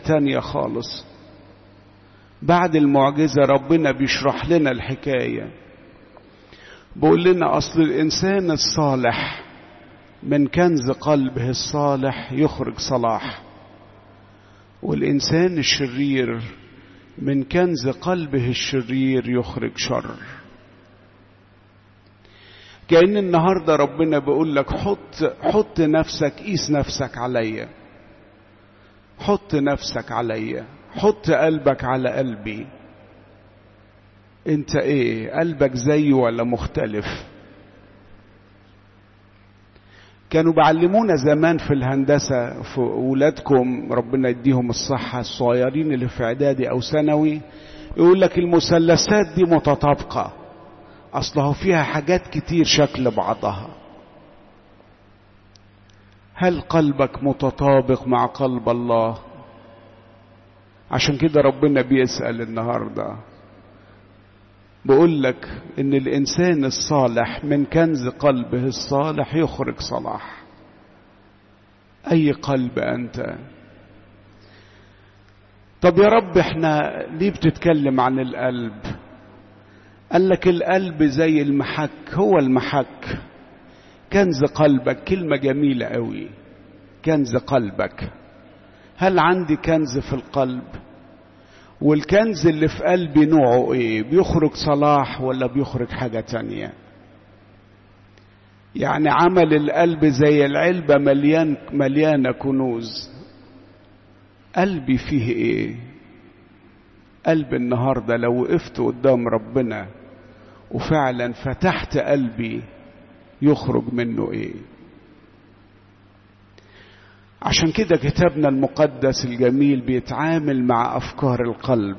تانية خالص بعد المعجزة ربنا بيشرح لنا الحكاية بيقول لنا أصل الإنسان الصالح من كنز قلبه الصالح يخرج صلاح والإنسان الشرير من كنز قلبه الشرير يخرج شر كأن النهاردة ربنا بيقول لك حط حط نفسك قيس نفسك عليا حط نفسك عليا حط قلبك على قلبي انت ايه قلبك زي ولا مختلف كانوا بيعلمونا زمان في الهندسة في ولادكم ربنا يديهم الصحة الصغيرين اللي في إعدادي أو ثانوي يقول لك المثلثات دي متطابقة أصله فيها حاجات كتير شكل بعضها هل قلبك متطابق مع قلب الله عشان كده ربنا بيسأل النهارده بقول لك ان الانسان الصالح من كنز قلبه الصالح يخرج صلاح اي قلب انت طب يا رب احنا ليه بتتكلم عن القلب قال لك القلب زي المحك هو المحك كنز قلبك كلمة جميلة قوي كنز قلبك هل عندي كنز في القلب والكنز اللي في قلبي نوعه ايه بيخرج صلاح ولا بيخرج حاجة تانية يعني عمل القلب زي العلبة مليان مليانة كنوز قلبي فيه ايه قلب النهاردة لو وقفت قدام ربنا وفعلا فتحت قلبي يخرج منه ايه عشان كده كتابنا المقدس الجميل بيتعامل مع افكار القلب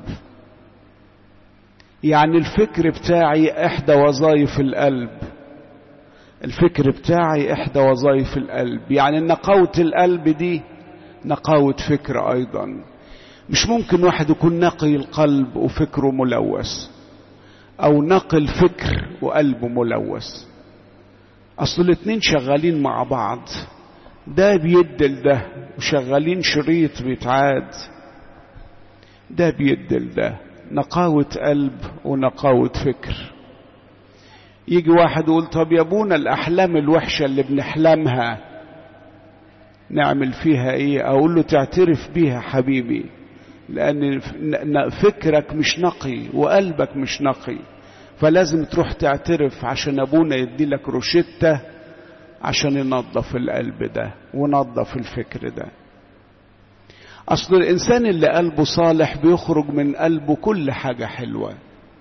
يعني الفكر بتاعي احدى وظائف القلب الفكر بتاعي احدى وظائف القلب يعني نقاوة القلب دي نقاوة فكر ايضا مش ممكن واحد يكون نقي القلب وفكره ملوث او نقي الفكر وقلبه ملوث اصل الاتنين شغالين مع بعض ده بيدل ده وشغالين شريط بيتعاد ده بيدل ده نقاوة قلب ونقاوة فكر يجي واحد يقول طب يا ابونا الأحلام الوحشة اللي بنحلمها نعمل فيها ايه اقول له تعترف بيها حبيبي لان فكرك مش نقي وقلبك مش نقي فلازم تروح تعترف عشان ابونا يدي لك روشته عشان ينظف القلب ده ونظف الفكر ده اصل الانسان اللي قلبه صالح بيخرج من قلبه كل حاجه حلوه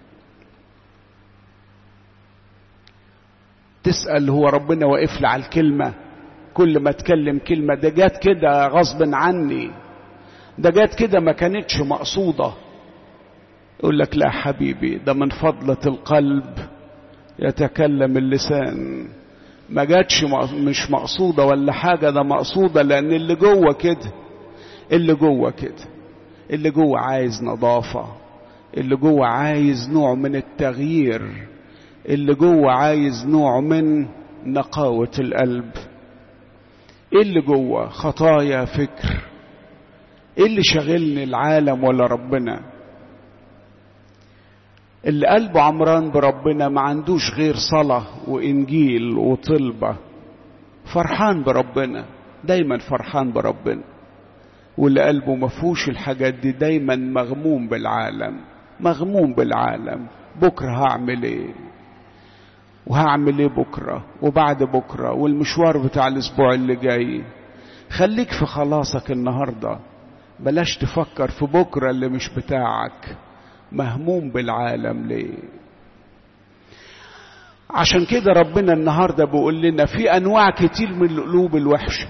تسال هو ربنا واقف لي على الكلمه كل ما اتكلم كلمه ده جات كده غصب عني ده جات كده ما كانتش مقصوده يقول لك لا حبيبي ده من فضله القلب يتكلم اللسان ما جاتش مش مقصودة ولا حاجة ده مقصودة لأن اللي جوه كده اللي جوه كده اللي جوه عايز نظافة اللي جوه عايز نوع من التغيير اللي جوه عايز نوع من نقاوة القلب ايه اللي جوه خطايا فكر ايه اللي شاغلني العالم ولا ربنا اللي قلبه عمران بربنا ما عندوش غير صلاة وإنجيل وطلبة فرحان بربنا دايما فرحان بربنا واللي قلبه ما فيهوش الحاجات دي دايما مغموم بالعالم مغموم بالعالم بكرة هعمل ايه وهعمل ايه بكرة وبعد بكرة والمشوار بتاع الاسبوع اللي جاي خليك في خلاصك النهاردة بلاش تفكر في بكرة اللي مش بتاعك مهموم بالعالم ليه عشان كده ربنا النهاردة بيقول لنا في أنواع كتير من القلوب الوحشة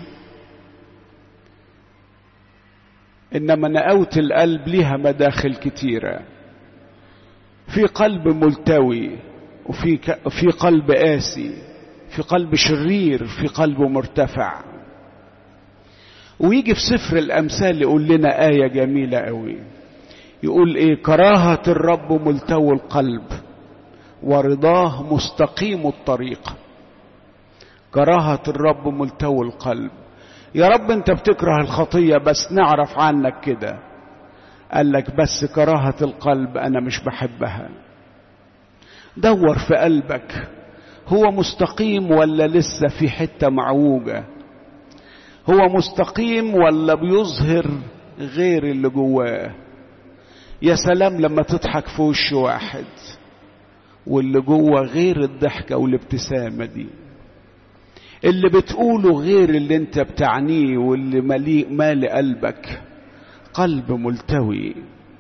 إنما نقاوة القلب ليها مداخل كتيرة في قلب ملتوي وفي ك... في قلب قاسي في قلب شرير في قلب مرتفع ويجي في سفر الأمثال يقول لنا آية جميلة قوي يقول ايه كراهة الرب ملتو القلب ورضاه مستقيم الطريق كراهة الرب ملتو القلب يا رب انت بتكره الخطية بس نعرف عنك كده قال لك بس كراهة القلب انا مش بحبها دور في قلبك هو مستقيم ولا لسه في حتة معوجة هو مستقيم ولا بيظهر غير اللي جواه يا سلام لما تضحك في وش واحد واللي جوه غير الضحكة والابتسامة دي اللي بتقوله غير اللي انت بتعنيه واللي مليء مال قلبك قلب ملتوي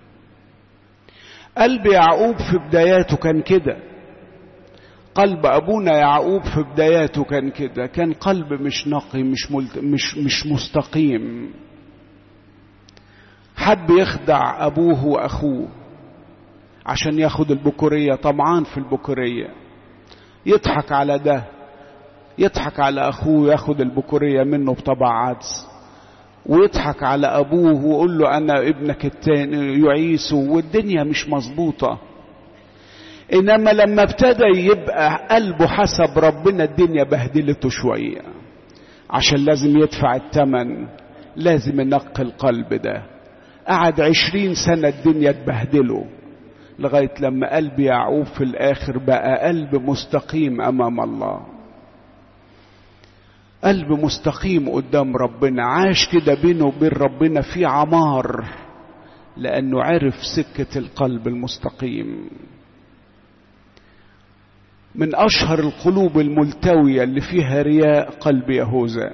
قلب يعقوب في بداياته كان كده قلب ابونا يعقوب في بداياته كان كده كان قلب مش نقي مش ملت... مش مش مستقيم حب يخدع ابوه واخوه عشان ياخد البكوريه طمعان في البكوريه يضحك على ده يضحك على اخوه ياخد البكوريه منه بطبع عدس ويضحك على ابوه ويقول له انا ابنك التاني يعيسه والدنيا مش مظبوطه انما لما ابتدى يبقى قلبه حسب ربنا الدنيا بهدلته شويه عشان لازم يدفع الثمن لازم ينقي القلب ده قعد عشرين سنة الدنيا تبهدله لغاية لما قلب يعقوب في الآخر بقى قلب مستقيم أمام الله قلب مستقيم قدام ربنا عاش كده بينه وبين ربنا في عمار لأنه عرف سكة القلب المستقيم من أشهر القلوب الملتوية اللي فيها رياء قلب يهوذا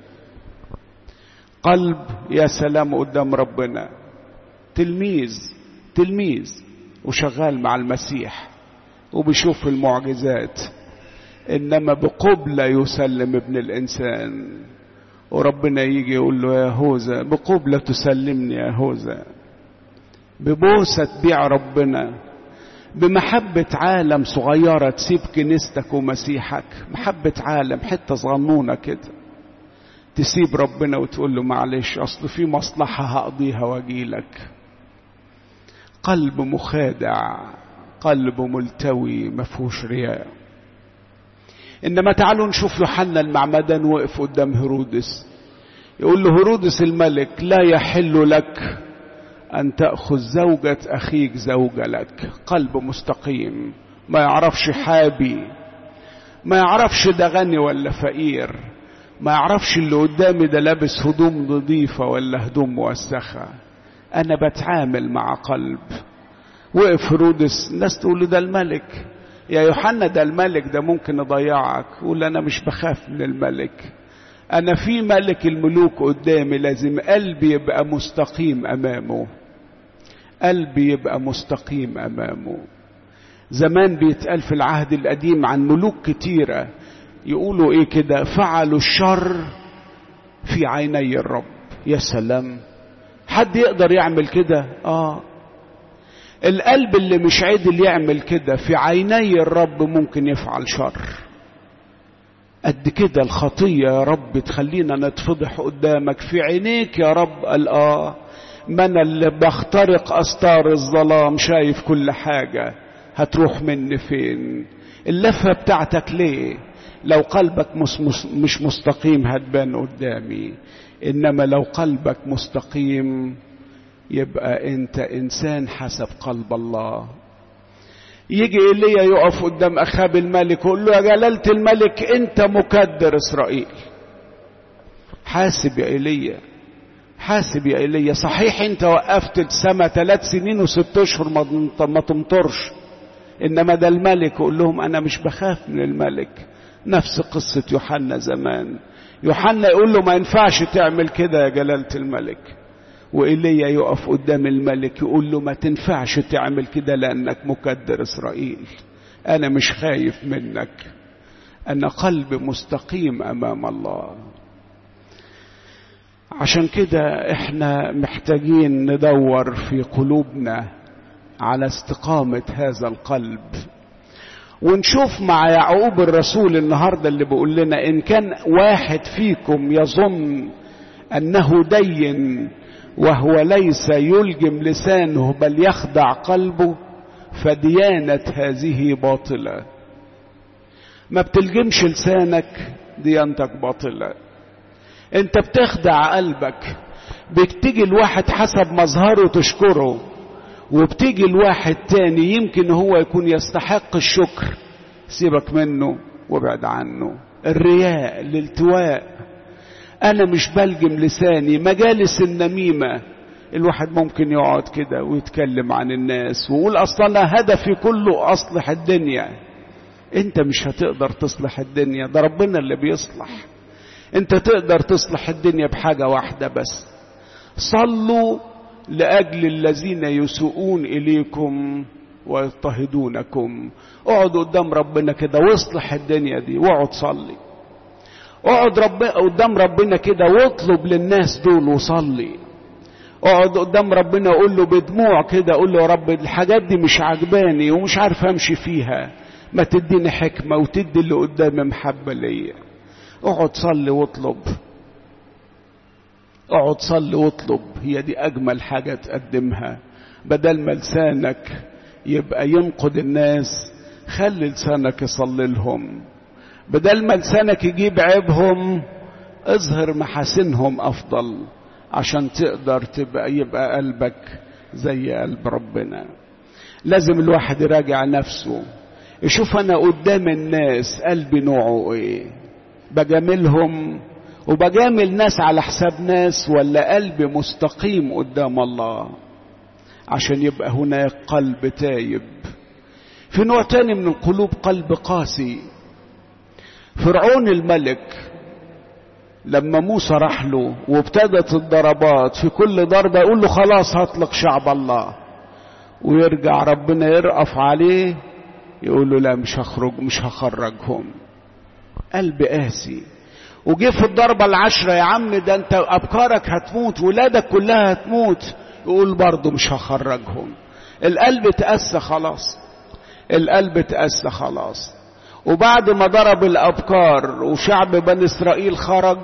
قلب يا سلام قدام ربنا تلميذ تلميذ وشغال مع المسيح وبيشوف المعجزات انما بقبلة يسلم ابن الانسان وربنا يجي يقول له يا هوذا بقبلة تسلمني يا هوذا ببوسة تبيع ربنا بمحبة عالم صغيرة تسيب كنيستك ومسيحك محبة عالم حتة صغنونة كده تسيب ربنا وتقول له معلش اصل في مصلحة هقضيها واجيلك قلب مخادع قلب ملتوي مفهوش رياء انما تعالوا نشوف يوحنا المعمدان وقف قدام هرودس يقول له هرودس الملك لا يحل لك ان تاخذ زوجة اخيك زوجة لك قلب مستقيم ما يعرفش حابي ما يعرفش ده غني ولا فقير ما يعرفش اللي قدامي ده لابس هدوم نظيفة ولا هدوم موسخة أنا بتعامل مع قلب وقف هرودس الناس تقول له ده الملك يا يوحنا ده الملك ده ممكن يضيعك يقول أنا مش بخاف من الملك أنا في ملك الملوك قدامي لازم قلبي يبقى مستقيم أمامه قلبي يبقى مستقيم أمامه زمان بيتقال في العهد القديم عن ملوك كتيره يقولوا ايه كده فعلوا الشر في عيني الرب يا سلام حد يقدر يعمل كده اه القلب اللي مش عدل يعمل كده في عيني الرب ممكن يفعل شر قد كده الخطية يا رب تخلينا نتفضح قدامك في عينيك يا رب قال اه ما انا اللي بخترق استار الظلام شايف كل حاجة هتروح مني فين اللفة بتاعتك ليه لو قلبك مش مستقيم هتبان قدامي انما لو قلبك مستقيم يبقى انت انسان حسب قلب الله يجي ايليا يقف قدام اخاب الملك ويقول له يا جلالة الملك انت مكدر اسرائيل حاسب يا ايليا حاسب يا ايليا صحيح انت وقفت السما ثلاث سنين وست اشهر ما تمطرش انما ده الملك يقول لهم انا مش بخاف من الملك نفس قصة يوحنا زمان يوحنا يقول له ما ينفعش تعمل كده يا جلالة الملك وإيليا يقف قدام الملك يقول له ما تنفعش تعمل كده لأنك مكدر إسرائيل أنا مش خايف منك أنا قلب مستقيم أمام الله عشان كده احنا محتاجين ندور في قلوبنا على استقامة هذا القلب ونشوف مع يعقوب الرسول النهارده اللي بيقول لنا ان كان واحد فيكم يظن انه دين وهو ليس يلجم لسانه بل يخدع قلبه فديانة هذه باطلة ما بتلجمش لسانك ديانتك باطلة انت بتخدع قلبك بتيجي الواحد حسب مظهره تشكره وبتيجي الواحد تاني يمكن هو يكون يستحق الشكر سيبك منه وابعد عنه الرياء الالتواء انا مش بلجم لساني مجالس النميمه الواحد ممكن يقعد كده ويتكلم عن الناس ويقول اصلا انا هدفي كله اصلح الدنيا انت مش هتقدر تصلح الدنيا ده ربنا اللي بيصلح انت تقدر تصلح الدنيا بحاجه واحده بس صلوا لاجل الذين يسوءون اليكم ويضطهدونكم اقعد قدام ربنا كده واصلح الدنيا دي واقعد صلي اقعد رب... قدام ربنا كده واطلب للناس دول وصلي اقعد قدام ربنا قول له بدموع كده قول له يا رب الحاجات دي مش عجباني ومش عارف امشي فيها ما تديني حكمة وتدي اللي قدامي محبة ليا اقعد صلي واطلب اقعد صلي واطلب هي دي اجمل حاجة تقدمها بدل ما لسانك يبقى ينقد الناس خلي لسانك يصلي لهم بدل ما لسانك يجيب عيبهم اظهر محاسنهم افضل عشان تقدر تبقى يبقى قلبك زي قلب ربنا لازم الواحد يراجع نفسه يشوف انا قدام الناس قلبي نوعه ايه بجاملهم وبجامل ناس على حساب ناس ولا قلبي مستقيم قدام الله عشان يبقى هناك قلب تايب في نوع تاني من القلوب قلب قاسي فرعون الملك لما موسى راح له وابتدت الضربات في كل ضربة يقول له خلاص هطلق شعب الله ويرجع ربنا يرقف عليه يقول له لا مش هخرج مش هخرجهم قلب قاسي وجه في الضربة العشرة يا عم ده انت أبكارك هتموت ولادك كلها هتموت يقول برضه مش هخرجهم القلب اتأسى خلاص القلب اتأسى خلاص وبعد ما ضرب الأبكار وشعب بني إسرائيل خرج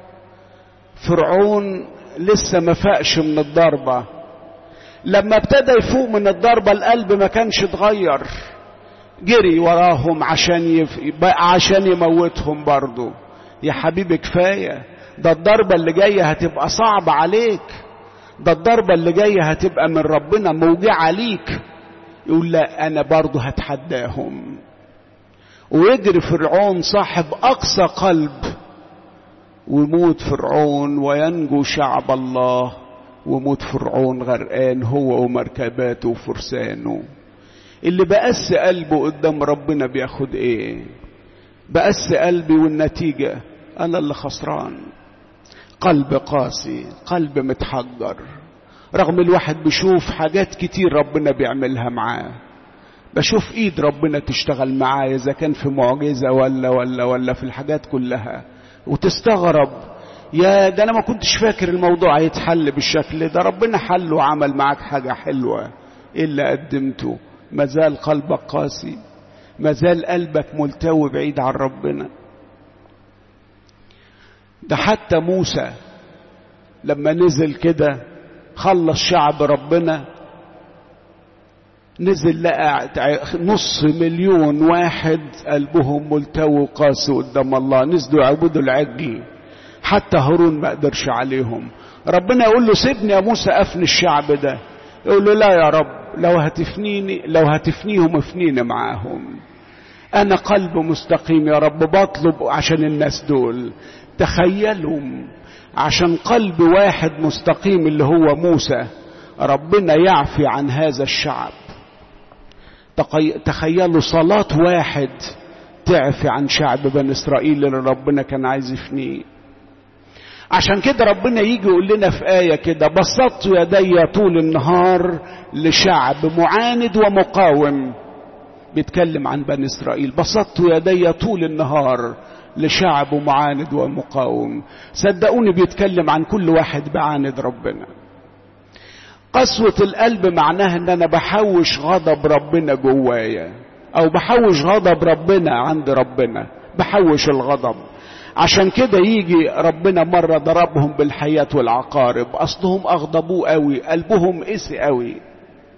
فرعون لسه ما فاقش من الضربة لما ابتدى يفوق من الضربة القلب ما كانش اتغير جري وراهم عشان يف... عشان يموتهم برضه يا حبيبي كفاية ده الضربة اللي جاية هتبقى صعبة عليك ده الضربة اللي جاية هتبقى من ربنا موجعة ليك يقول لا أنا برضه هتحداهم ويجري فرعون صاحب أقصى قلب ويموت فرعون وينجو شعب الله وموت فرعون غرقان هو ومركباته وفرسانه اللي بقس قلبه قدام ربنا بياخد ايه بقس قلبي والنتيجة أنا اللي خسران قلب قاسي قلب متحجر رغم الواحد بيشوف حاجات كتير ربنا بيعملها معاه بشوف ايد ربنا تشتغل معايا اذا كان في معجزة ولا ولا ولا في الحاجات كلها وتستغرب يا ده انا ما كنتش فاكر الموضوع هيتحل بالشكل ده ربنا حل وعمل معاك حاجة حلوة ايه اللي قدمته مازال قلبك قاسي مازال قلبك ملتوي بعيد عن ربنا ده حتى موسى لما نزل كده خلص شعب ربنا نزل لقى نص مليون واحد قلبهم ملتوي وقاسي قدام الله نزلوا يعبدوا العجل حتى هارون ما قدرش عليهم ربنا يقول له سيبني يا موسى افني الشعب ده يقول له لا يا رب لو هتفنيني لو هتفنيهم افنيني معاهم انا قلب مستقيم يا رب بطلب عشان الناس دول تخيلوا عشان قلب واحد مستقيم اللي هو موسى ربنا يعفي عن هذا الشعب تخيلوا صلاة واحد تعفي عن شعب بني إسرائيل اللي ربنا كان عايز يفنيه عشان كده ربنا يجي يقول لنا في آية كده بسطت يدي طول النهار لشعب معاند ومقاوم بيتكلم عن بني إسرائيل بسطت يدي طول النهار لشعب معاند ومقاوم صدقوني بيتكلم عن كل واحد بعاند ربنا قسوة القلب معناها ان انا بحوش غضب ربنا جوايا او بحوش غضب ربنا عند ربنا بحوش الغضب عشان كده يجي ربنا مرة ضربهم بالحياة والعقارب اصلهم اغضبوه قوي قلبهم قسي قوي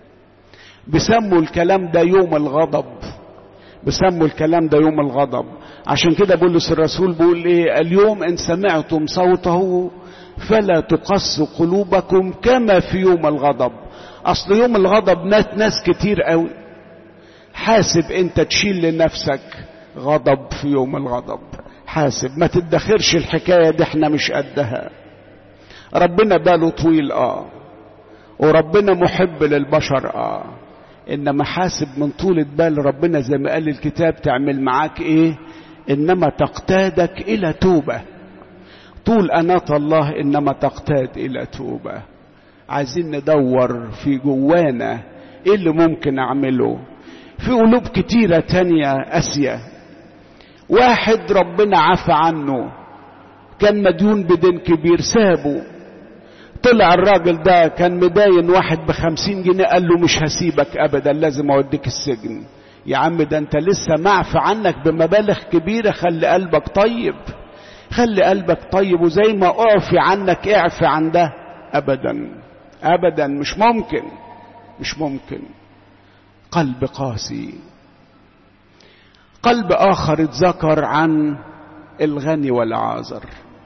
بسموا الكلام ده يوم الغضب بسموا الكلام ده يوم الغضب عشان كده بولس الرسول بيقول ايه اليوم ان سمعتم صوته فلا تقص قلوبكم كما في يوم الغضب اصل يوم الغضب مات ناس كتير قوي حاسب انت تشيل لنفسك غضب في يوم الغضب حاسب ما تدخرش الحكاية دي احنا مش قدها ربنا باله طويل اه وربنا محب للبشر اه انما حاسب من طولة بال ربنا زي ما قال الكتاب تعمل معاك ايه انما تقتادك الى توبة طول اناة الله انما تقتاد الى توبة عايزين ندور في جوانا ايه اللي ممكن اعمله في قلوب كتيرة تانية اسيا واحد ربنا عفى عنه كان مديون بدين كبير سابه طلع الراجل ده كان مداين واحد بخمسين جنيه قال له مش هسيبك ابدا لازم اوديك السجن يا عم ده انت لسه معفى عنك بمبالغ كبيرة خلي قلبك طيب خلي قلبك طيب وزي ما اعفي عنك اعفي عن ده ابدا ابدا مش ممكن مش ممكن قلب قاسي قلب اخر اتذكر عن الغني والعازر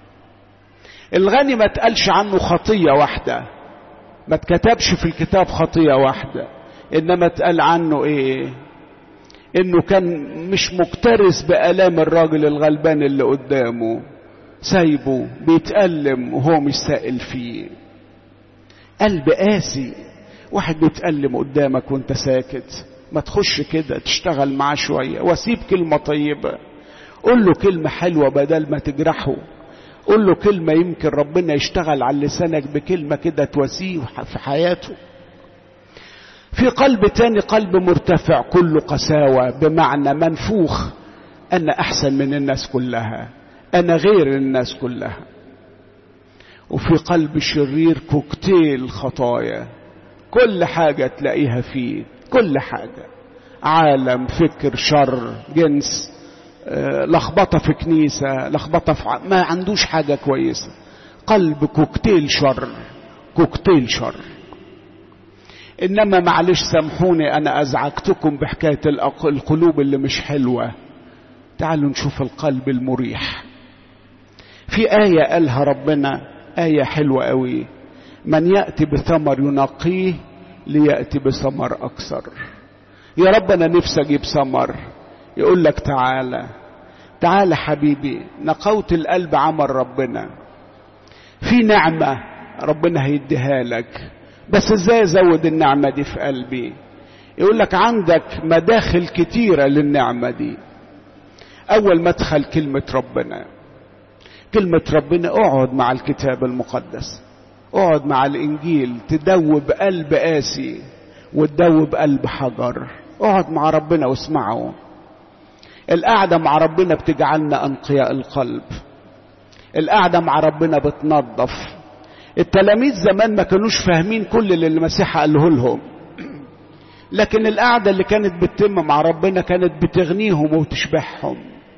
الغني ما تقالش عنه خطيه واحده ما اتكتبش في الكتاب خطيه واحده انما اتقال عنه ايه انه كان مش مكترث بالام الراجل الغلبان اللي قدامه سايبه بيتألم وهو مش سائل فيه قلب قاسي واحد بيتألم قدامك وانت ساكت ما تخش كده تشتغل معاه شوية وسيب كلمة طيبة قول له كلمة حلوة بدل ما تجرحه قول له كلمة يمكن ربنا يشتغل على لسانك بكلمة كده تواسيه في حياته في قلب تاني قلب مرتفع كله قساوة بمعنى منفوخ أنا أحسن من الناس كلها أنا غير الناس كلها وفي قلب شرير كوكتيل خطايا كل حاجة تلاقيها فيه كل حاجة عالم فكر شر جنس لخبطة في كنيسة لخبطة في ع... ما عندوش حاجة كويسة قلب كوكتيل شر كوكتيل شر إنما معلش سامحوني أنا أزعجتكم بحكاية القلوب اللي مش حلوة تعالوا نشوف القلب المريح في آية قالها ربنا آية حلوة قوي من يأتي بثمر ينقيه ليأتي بثمر أكثر يا رب أنا نفسي أجيب ثمر يقول لك تعالى تعالى حبيبي نقوت القلب عمل ربنا في نعمة ربنا هيديها لك بس ازاي ازود النعمة دي في قلبي يقول لك عندك مداخل كتيرة للنعمة دي اول مدخل كلمة ربنا كلمة ربنا اقعد مع الكتاب المقدس اقعد مع الانجيل تدوب قلب قاسي وتدوب قلب حجر اقعد مع ربنا واسمعه القعدة مع ربنا بتجعلنا أنقياء القلب القعدة مع ربنا بتنظف التلاميذ زمان ما كانوش فاهمين كل اللي المسيح قاله لهم لكن القعدة اللي كانت بتتم مع ربنا كانت بتغنيهم وتشبعهم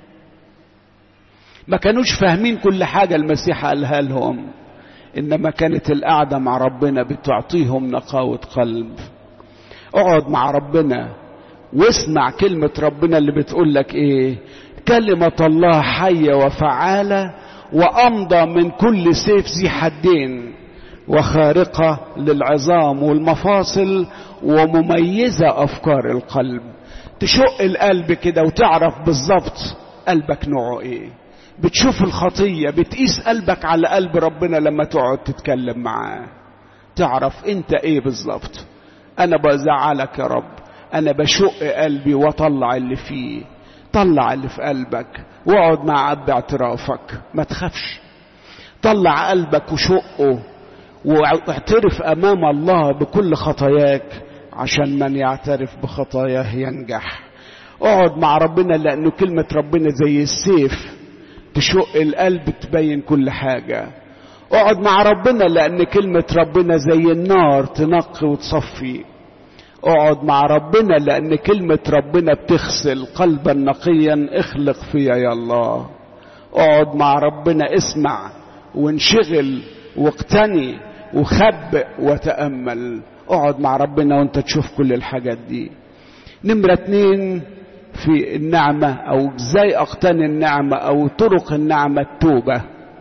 ما كانوش فاهمين كل حاجة المسيح قالها لهم إنما كانت القعدة مع ربنا بتعطيهم نقاوة قلب اقعد مع ربنا واسمع كلمة ربنا اللي بتقول لك ايه كلمة الله حية وفعالة وأمضى من كل سيف ذي حدين وخارقة للعظام والمفاصل ومميزة أفكار القلب تشق القلب كده وتعرف بالظبط قلبك نوعه ايه بتشوف الخطية بتقيس قلبك على قلب ربنا لما تقعد تتكلم معاه تعرف انت ايه بالظبط انا بزعلك يا رب انا بشق قلبي واطلع اللي فيه طلع اللي في قلبك واقعد مع اب اعترافك ما تخافش طلع قلبك وشقه واعترف امام الله بكل خطاياك عشان من يعترف بخطاياه ينجح اقعد مع ربنا لانه كلمة ربنا زي السيف تشق القلب تبين كل حاجة اقعد مع ربنا لان كلمة ربنا زي النار تنقي وتصفي اقعد مع ربنا لان كلمة ربنا بتغسل قلبا نقيا اخلق فيا يا الله اقعد مع ربنا اسمع وانشغل واقتني وخبئ وتأمل اقعد مع ربنا وانت تشوف كل الحاجات دي نمرة اتنين في النعمة أو ازاي أقتني النعمة أو طرق النعمة التوبة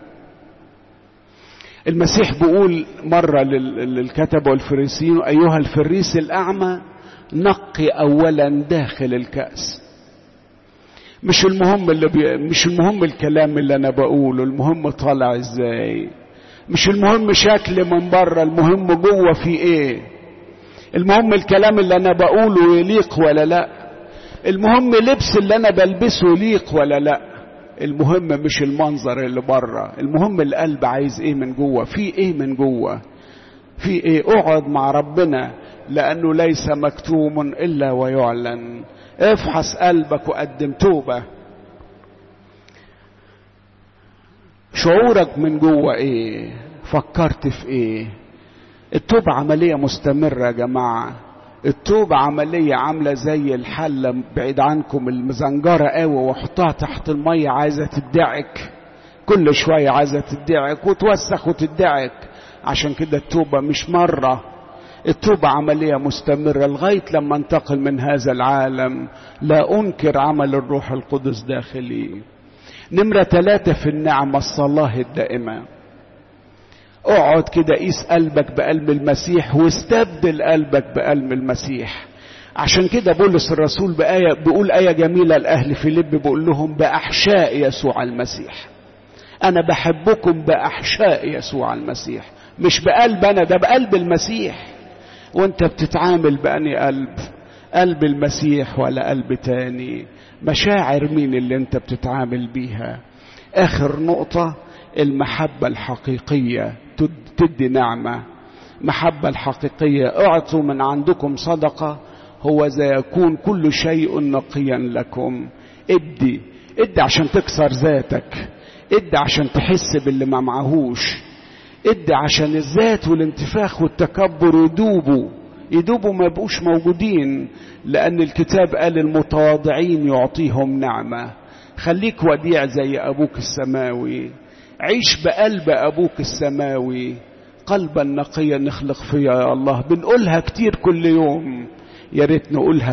المسيح بيقول مرة للكتبة والفريسيين أيها الفريس الأعمى نقي أولا داخل الكأس مش المهم اللي بي... مش المهم الكلام اللي أنا بقوله المهم طالع إزاي مش المهم شكل من بره المهم جوه في إيه المهم الكلام اللي أنا بقوله يليق ولا لأ المهم لبس اللي أنا بلبسه يليق ولا لأ المهم مش المنظر اللي بره المهم القلب عايز ايه من جوه في ايه من جوه في ايه اقعد مع ربنا لانه ليس مكتوم الا ويعلن افحص قلبك وقدم توبه شعورك من جوه ايه فكرت في ايه التوبة عملية مستمرة يا جماعة التوبة عملية عاملة زي الحلة بعيد عنكم المزنجرة قوي واحطها تحت المية عايزة تدعك كل شوية عايزة تدعك وتوسخ وتدعك عشان كده التوبة مش مرة التوبة عملية مستمرة لغاية لما انتقل من هذا العالم لا أنكر عمل الروح القدس داخلي نمرة ثلاثة في النعمة الصلاة الدائمة اقعد كده قيس قلبك بقلب المسيح واستبدل قلبك بقلب المسيح عشان كده بولس الرسول بآية بيقول آية جميلة لأهل فيليب بيقول لهم بأحشاء يسوع المسيح أنا بحبكم بأحشاء يسوع المسيح مش بقلب أنا ده بقلب المسيح وانت بتتعامل بأني قلب قلب المسيح ولا قلب تاني مشاعر مين اللي انت بتتعامل بيها آخر نقطة المحبة الحقيقية تدي نعمة محبة الحقيقية اعطوا من عندكم صدقة هو ذا يكون كل شيء نقيا لكم ادي ادي عشان تكسر ذاتك ادي عشان تحس باللي ما معهوش ادي عشان الذات والانتفاخ والتكبر يدوبوا يدوبوا ما يبقوش موجودين لأن الكتاب قال المتواضعين يعطيهم نعمة خليك وديع زي أبوك السماوي عيش بقلب أبوك السماوي قلبا نقيا نخلق فيا يا الله بنقولها كتير كل يوم يا ريت نقولها